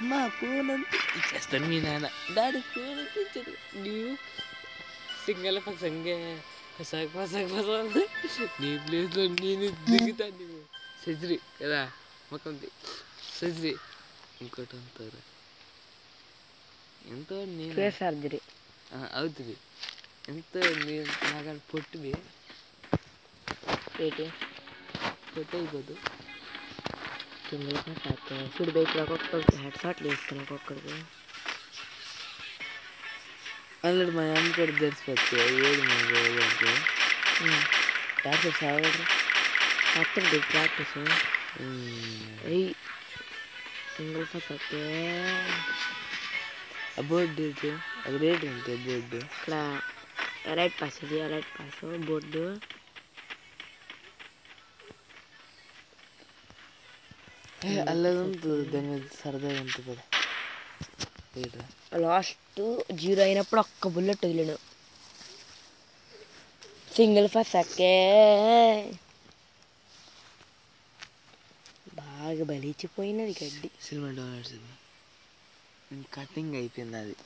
మా ఫోన్ అంతా ఇచ్చేస్తాను మీ నాన్న డాడీ ఫోన్ అంతా ఇచ్చాడు నీవు సింగల్ పసంగే పసాక్ పసాక్ పసాక్ నీ ప్లేస్లో నేను దిగుతాను నీవు సజ్రి కదా మొక్కంది సజ్రి ఇంకోటి అంటారు ఎంతో నేను ఫేస్ సర్జరీ ఆ, అవుతుంది ఎంతో నేను నాకు పొట్టిది ఏంటి పొట్టి అయిపోదు సింగిల్ షాట్ చూడు బైక్ ఒక్కొక్కరికి హెడ్ షాట్లు వేస్తాను ఒక్కొక్కరికి అల్లడు మా అమ్మ కూడా తెరిచిపోతే ఏడు మంది అంటే ప్రాక్టీస్ అవ్వదు అప్పుడు ప్రాక్టీస్ ఎయ్ సింగిల్ ఫస్ట్ ఓకే ఆ బోర్డు ఏంటి అది రేట్ ఏంటి ఆ బోర్డు ఇక్కడ రైట్ పాస్ ఇది రైట్ పాస్ బోర్డు అల్లదంతా దాని మీద సరదాగా ఉంటుంది కూడా రేట్ లాస్ట్ జీరో అయినప్పుడు ఒక్క బుల్లెట్ వదిలేను సింగిల్ ఫస్ట్ అక్కే బాగా బలిచిపోయినది గడ్డి సినిమా డౌన్లోడ్స్ కటింగ్ అయిపోయింది అది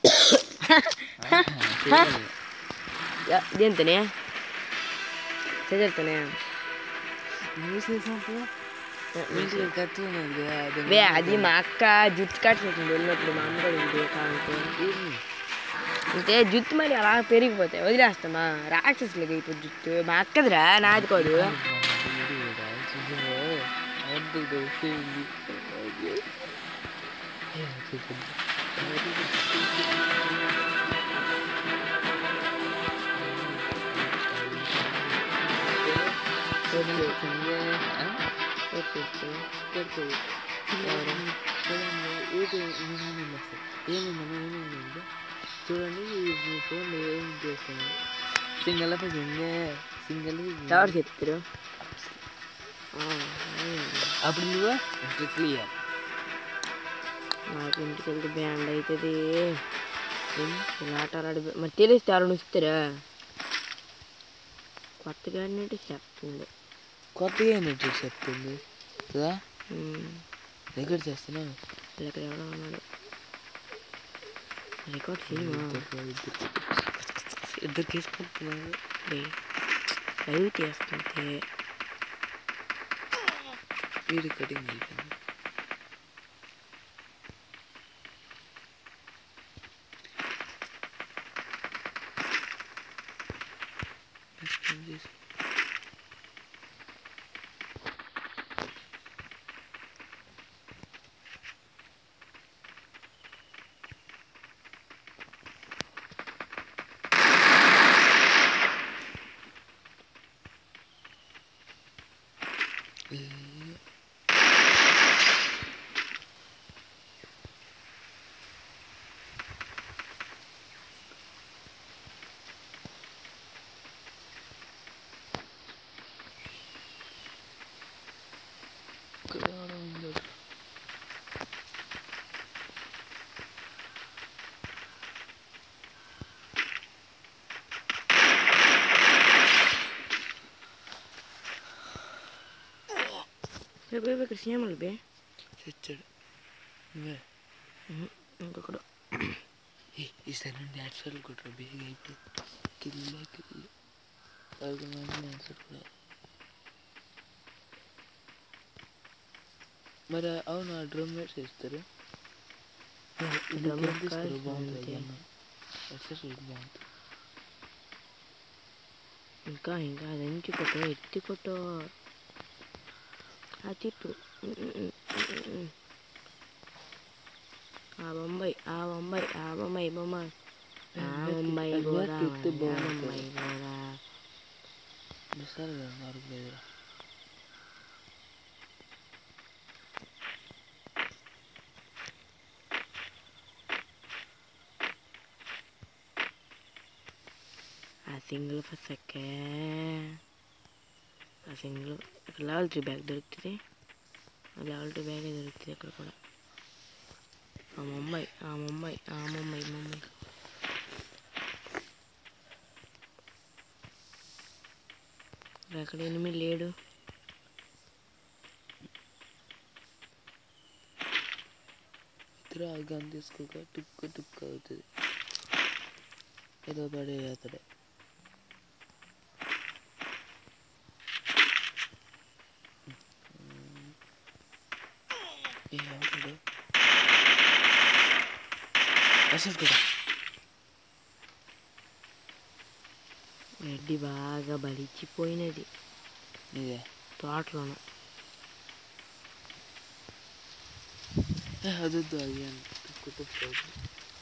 యా- దేంతోనే చదువుతానే నువ్వు చేసినప్పుడు ఇంట్లో కత్తి ఉన్నది కదా అది వే అది మా అక్క జుట్టు కట్టేసింది వెళ్ళినప్పుడు మా అమ్మ కూడా ఉంది కావాలంటే ఏంది? అంటే జుట్టు మరి అలా పెరిగిపోతాయి వదిలేస్తామా రాక్షసులకి ఇప్పుడు జుట్టు మా అక్కదిరా నాది కాదు ఏమైందమ్మా చూడండి ఈ ఫోన్లో ఏం చేస్తాను సింగల్ సింగే సింగల్ ఎవరు చెప్తారు అప్పుడు నువ్వు క్లియర్ నాకు ఇంటికి వెళ్తే బ్యాండ్ అవుతుంది ఇలా ఆట ఆడి మరి తెలిస్తే ఎవరు ఇస్తారా కొత్తగా అన్నట్టు చెప్తుంది కొత్తగా ఏంటంటే చెప్తుంది కదా ఉమ్, రికార్డ్ చేస్తున్నావు ఇక్కడ ఎవడో ఉన్నాడు రికార్డ్ చేయమా ఇద్దరు తీసుకుంటున్నాను లైవ్ చేస్తుంటే వీడి కటింగ్ అయిపోయింది Explain this. ఇక్కడ ఎవడో ఉన్నాడు. రేపు రేపు ఇక్కడ సీఎంలు బే చచ్చాడు నువ్వే ఇంకొకడు ఏ, ఈసారి నుండి యాక్చువల్ కొట్టరు బేగా అయిపోయింది కిల్లు కిల్లు పదకొండు మంది ఆన్సర్ కూడా మరి అవును ఆ డ్రమ్ మేట్స్ ఇస్తారు Drum ఇంకేం తీస్తారు cards బాగుంటుంది అంతే. అన్న ఎక్సెస్ బాగుంటుంది ఇంకా ఇంకా అది ఎంచి కొట్టు ఎత్తి కొట్టు ఆ తిట్టు ఆ బొంబాయి ఆ బొంబాయి ఆ బొంబాయి బొమ్మాయి ఆ బొంబాయి అది గోరా వర్క్ ఎత్తే ఆ బాగుంటుంది. బొంబాయి గోరా మిస్సాలి కదా నాకు లేదురా ఆ సింగిల్ ఫస్ట్ ఎక్కే ఆ సింగిల్ ఇక్కడ లెవెల్ త్రీ బ్యాగ్ దొరుకుతుంది ఆ లెవెల్ టూ బ్యాగే దొరుకుతుంది ఇక్కడ కూడా ఆ ముంబై ఆ ముంబై ఆ ముంబై ముంబై అక్కడ ఎనిమిది లేడు ఇద్దరు వద్దురా ఆ గన్ తీసుకోక టుక్కు టుక్కు అవుతుంది ఏదో పడే అతడే ఏ అవుతాడు అసలు కూడా గడ్డి బాగా బలిచిపోయినది ఇదే తోటలోన ఏ, అదొద్దు అది అని టుక్కు టుక్కు అవుతుంది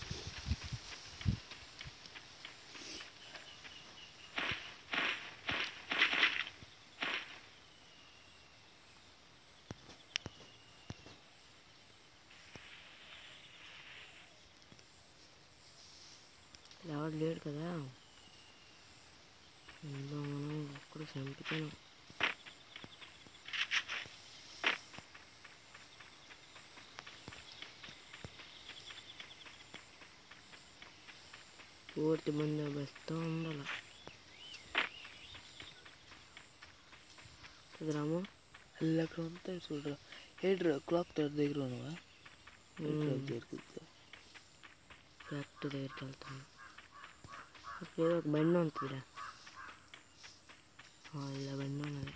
ఎవరు లేడు కదా ఇందులో మనం ఒక్కడు చంపుతాను పూర్తి బందోబస్తు ఉండాలి కుదరాము అల్ల అక్కడ ఉంటాయి చూడరా ఏడ్రా క్లాక్ టవర్ దగ్గర ఉన్నావా క్లాక్ దగ్గరికి ఫ్యాక్టరీ దగ్గరికి వెళ్తాను అక్కడ ఏదో ఒక బండి ఉంటుందిరా ఆ, ఇలా బండి ఉన్నది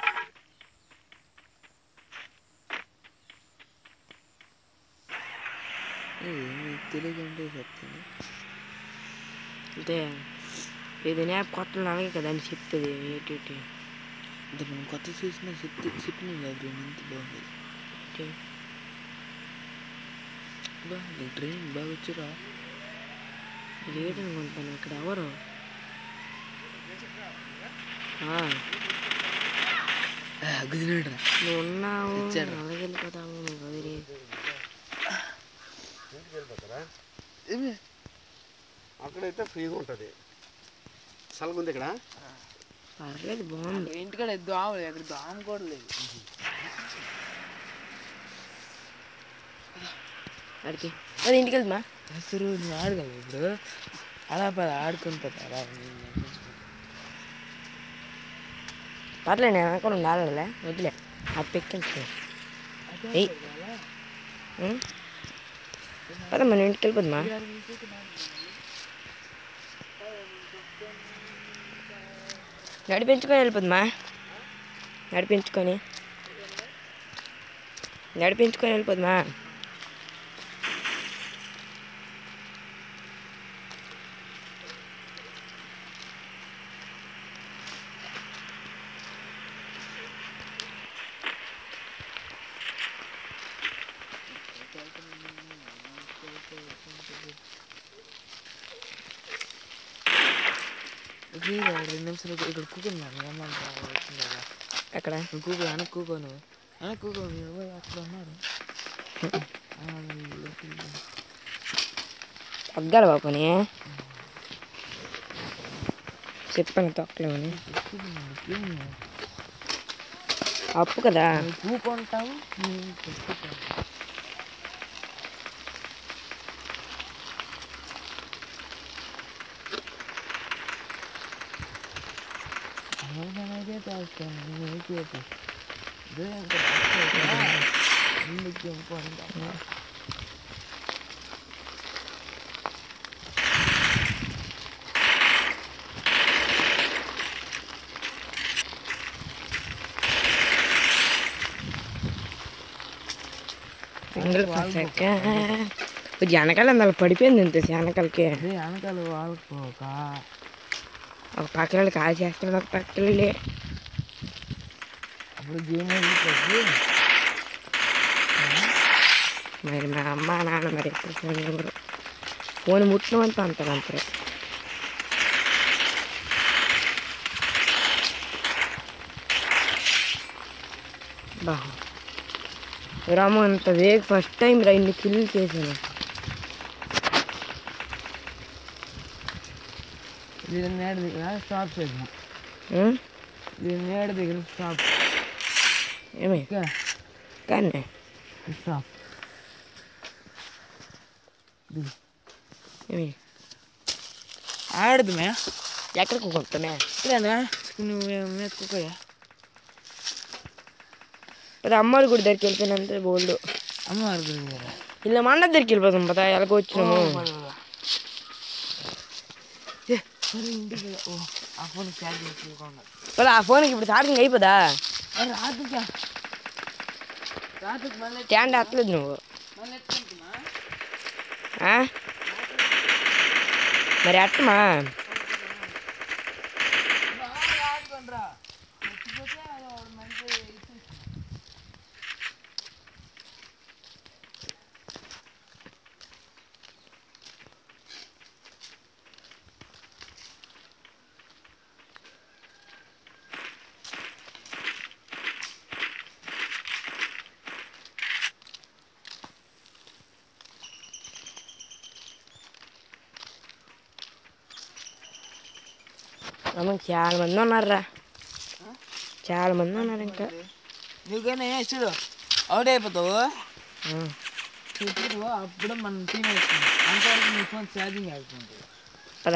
నీకు తెలియకంటే చెప్తాను అంటే ఏదైనా యాప్ కొత్త అలాగే కదా అని చెప్తుంది ఏంటి ఏంటి అంటే మనం కొత్త చూసిన చెప్తే చెప్పిన లేదు ఎంత బాగుంది ఏంటి బా నీకు ట్రైనింగ్ బాగా వచ్చిరా లేట్ అనుకుంటాను ఇక్కడ ఎవరు ఆ, అగ్గినాడురా నువ్వు ఉన్నావు ఇచ్చాడు. అలాగే వెళ్ళిపోతావు నువ్వు వదిలి ఏమి అక్కడైతే ఫ్రీగా ఉంటుంది చల్లగుంది ఇక్కడ పర్లేదు బాగుంది ఇంటికాడ దోమ లేదు అక్కడ దోమ కూడా లేదు అడిగి అది ఇంటికి వెళ్తున్నా అసలు నువ్వు ఆడగలవు ఇప్పుడు అలా పద ఆడుకొని పోతా అలా పర్లేదు నేను అనుకుని ఉండాలలే వదిలే అది పెక్కించు ఏయ్ ఉం? పద మన ఇంటికి వెళ్ళిపోద్దుమా నడిపించుకొని వెళ్ళిపోద్దుమా నడిపించుకొని నడిపించుకొని వెళ్ళిపోద్దుమా రెండు నిమిషాలు ఇక్కడ- ఇక్కడ కూకున్నాను ఏమంటావు వచ్చిందా అక్కడ నువ్వు కూకో వెనక కూకోను వెనక కూకో మీరు పోయి అక్కడ ఉన్నారు ఆ, లోపలికి రా. తగ్గాలి బాపుని చెప్పాను తొక్కలేమని కూకున్నాను, ఏమి? అప్పు కదా నువ్వు కూకుంటావు నేను కూకుంటాను అలాగే తాగుతాను నువ్వు అయిపోతా ముందుకు ఇంపార్టెంట్ సింగిల్ ఫస్ట్ వెనకాల అందులో పడిపోయింది ఇంత వెనకాలకి అదే వెనకాల వాళ్ళకపోక ఒక పక్కన కాల్ చేస్తున్నాడు ఒక పక్కన అప్పుడు గేమ్ అయిపోతుంది మరి మా అమ్మ నాన్న మరి ఎప్పుడు ఫోన్ ఇవ్వరు ఫోన్ ముట్టినవంత అంటారు అంతే బా రాము అంత వేగ ఫస్ట్ టైం రా ఇన్ని కిల్లు చేశాను దీని నేడ దగ్గర స్టాప్ చేద్దాం ఉం? దీని నేడ దగ్గర స్టాప్ ఏమి ఇంకా కానీ స్టాప్ ఏమి ఆడదుమే ఎక్కడికి కొట్టమే ఇక్కడేనా నువ్వు మెత్తుకోయా అది అమ్మవారి గుడి దగ్గరికి వెళ్ళిపోయినంత బోల్డ్ అమ్మవారి గుడి దగ్గర ఇలా మన దగ్గరికి వెళ్ళిపోతాం పదా ఎలాగో వచ్చినాము సరే ఇంటికి వెళ్ళు. ఓ ఆ ఫోన్ క్యాచ్ చేసుకోకుండా పద ఆ ఫోన్కి ఇప్పుడు ఛార్జింగ్ అయిపోదా రాత్రికి రాత్రికి మళ్ళీ స్టాండ్ ఎత్తలేదు నువ్వు మళ్ళీ ఎత్తుకుంటున్నా ఆ? మరి అట్టమా బాగా ఆడుకోండిరా మర్చిపోతే అది ఒకడు మంచి ఇచ్చి అమ్మ చాలా మంది ఉన్నారా చాలా మంది ఉన్నారు ఇంకా నువ్వుగానే చూడు అవుట్ అయిపోతావు ఆ. ఇప్పుడు అప్పుడు మనం టీం వేస్తుంది అంతవరకు నీ ఫోన్ ఛార్జింగ్ ఆడుకుంటుంది పద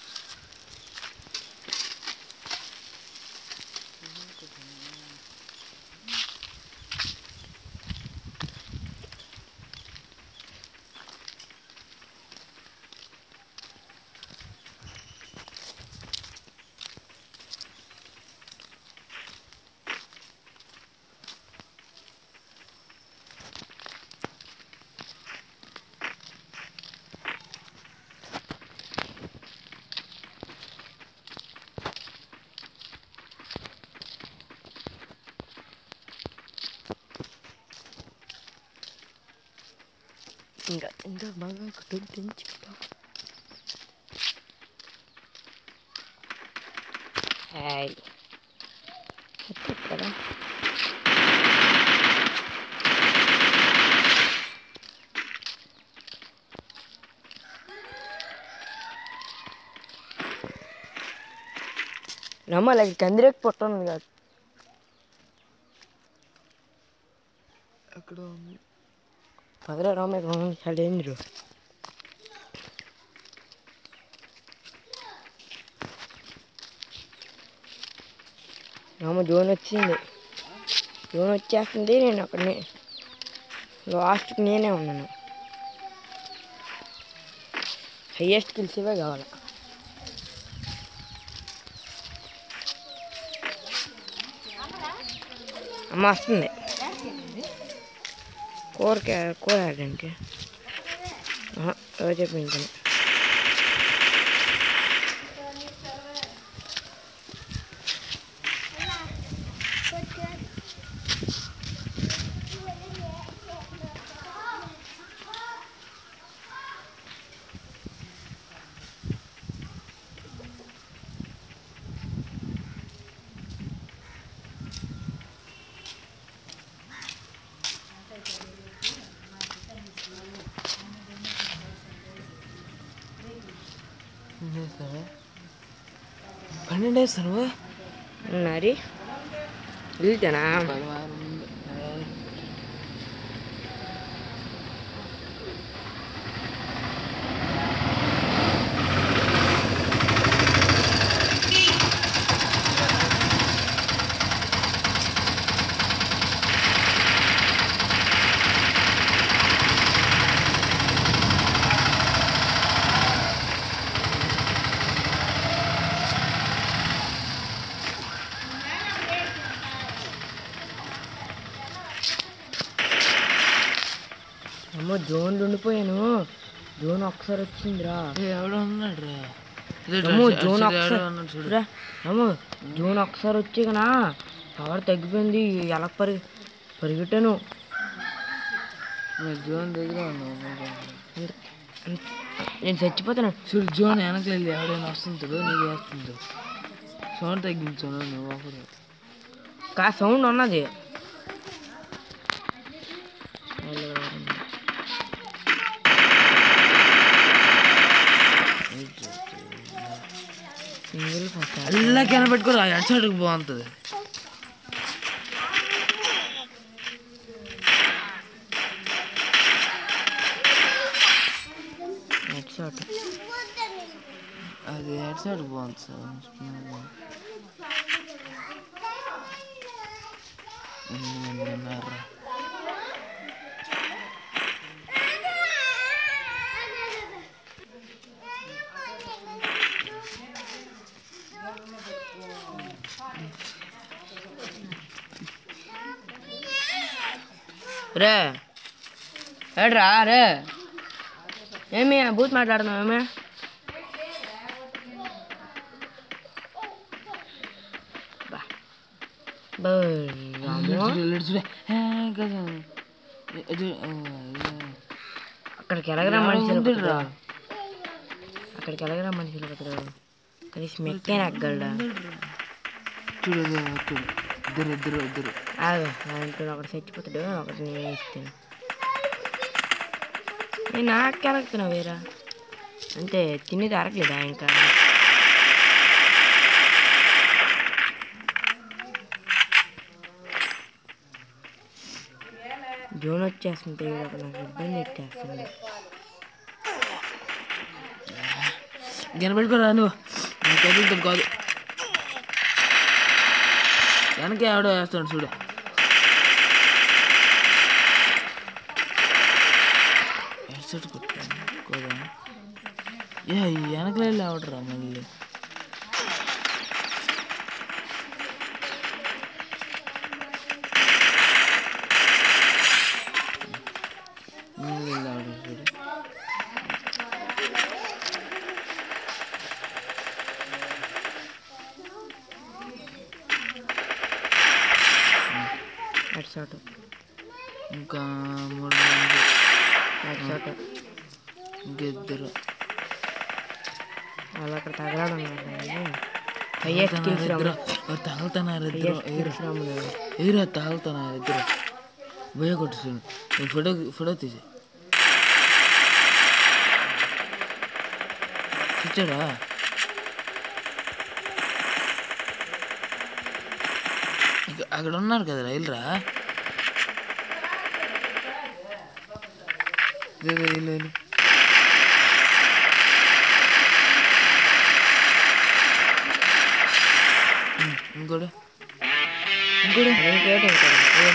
ఇంకా ఇంకా బాగా కుటుంబం తెంచుకుంటా హాయ్ కదా రమ్మ లైక్ కందిరేకి పొట్టను కాదు అక్కడ ఉంది పదరా రామ చాలా డేంజరు రామ జోన్ వచ్చింది జోన్ వచ్చేస్తుంది నేను అక్కడనే లాస్ట్కి నేనే ఉన్నాను హయ్యెస్ట్ కిల్స్ ఇవే కావాలి అమ్మ వస్తుంది కూరకి కూర ఆడడానికి ఎవరు చెప్పించాను సరే పన్నెండు వేస్తాను మరి వెళ్తానా పదవారం ఉంది. అమ్మ జోన్లు ఉండిపోయాను జోన్ ఒకసారి వచ్చిందిరా ఏ, ఎవడో ఉన్నాడు రా అమ్మో జోన్ ఒకసారి రా, అమ్మో జోన్ ఒకసారి వచ్చి కనా పవర్ తగ్గిపోయింది ఎలా పరి పరిగెట్టాను మరి జోన్ దగ్గర ఉన్నావు అంత- అంత- నేను చచ్చిపోతాను చూడు జోన్ వెనక్కి వెళ్ళి ఎవడైనా వస్తుంటాడు నీకు వేస్తుందో సౌండ్ తగ్గించాను నువ్వు ఒకడు కా సౌండ్ ఉన్నది సింగిల్ ఫస్ట్ అల్లా కనబెట్టుకోరా ఎడ్సైడ్కి బాగుంటుంది నెక్స్ట్ షాట్ అది ఎడ్సైడ్ బాగుంది సార్ స్మూత్ గా. ఎనిమిది మంది ఉన్నారురా. రే ఏడ్రా రే ఏమి బూత్ మాట్లాడుతున్నావు ఏమి బా. బా, రాము. అక్కడికి ఎలాగరా మనుషులు బతకరు? అక్కడికి ఎలాగరా మనుషులు బతకరు కనీసం మెక్కే ఎక్కగలడా చూడు చూడు ఇద్దరు ఇద్దరు ఇద్దరు ఆగు అంటున్నా ఒకటి చచ్చిపోతాడు ఒకటి నేను ఇస్తాను నేను నాకు ఎలగుతున్నా వేరా అంటే తినేది అరగలేదా ఇంకా జోన్ వచ్చేస్తుంది నాకు ఇబ్బంది ఎట్టేస్తుంది కనిపెట్టుకోరా నువ్వు నాకు కదులుతాడు కాదు వెనక ఎవడో వేస్తాడు చూడు హెడ్సెట్ కొట్టాను కోదా ఏ వెనకలే లేవడరా మళ్ళీ మళ్ళీ లేవడు చూడు అటు షాట్ ఇంకా మూడు మంది అటు షాట్ ఇంకిద్దరు వాళ్ళు అక్కడ తగలాడన్నారు హైయెస్ట్ స్కిల్స్ ఇద్దరు వారు తాగుతున్నారు ఇద్దరు ఎయిర్ ఎయిర్ తాగుతున్నారు ఇద్దరు భయ కొట్టేసాడు నేను ఫోటో ఫోటో తీసి తెచ్చాడా ఇక- అక్కడ ఉన్నారు కదా రైలురా ఇదే ఇల్లు ఇల్లు ఉమ్, ఇంకోటి ఇంకోటి ఇంకేటి ఇంకా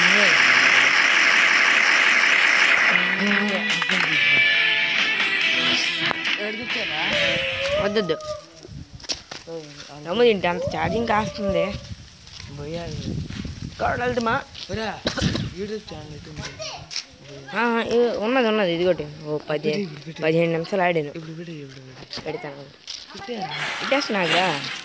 వద్దొద్దు నమ్ము తింటే అంత ఛార్జింగ్ కాస్తుంది వెళ్తామా యూట్యూబ్ ఛానల్ ఎట్టుంది ఉన్నది ఉన్నది ఇదిగోటి ఓ పది పదిహేను నిమిషాలు ఆడాను ఇప్పుడు పెట్టి ఇప్పుడు పెట్టి పెడతాను పెట్టారా ఇట్టేస్తున్నాగా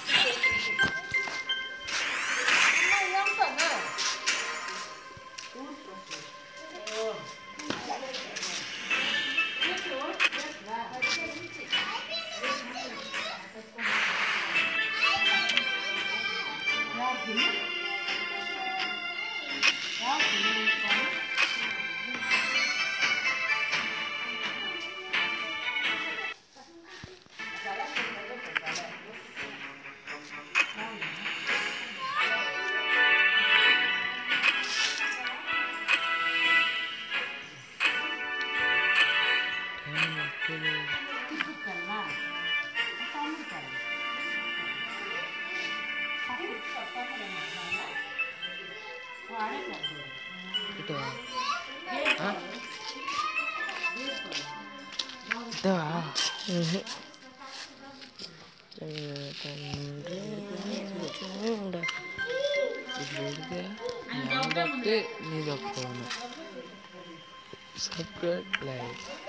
పెట్టావా ఆ? పెట్టావా ఇప్పుడు పెడితే నేను తప్పితే నీ తప్పుకోను సబ్స్క్రైబ్ లైక్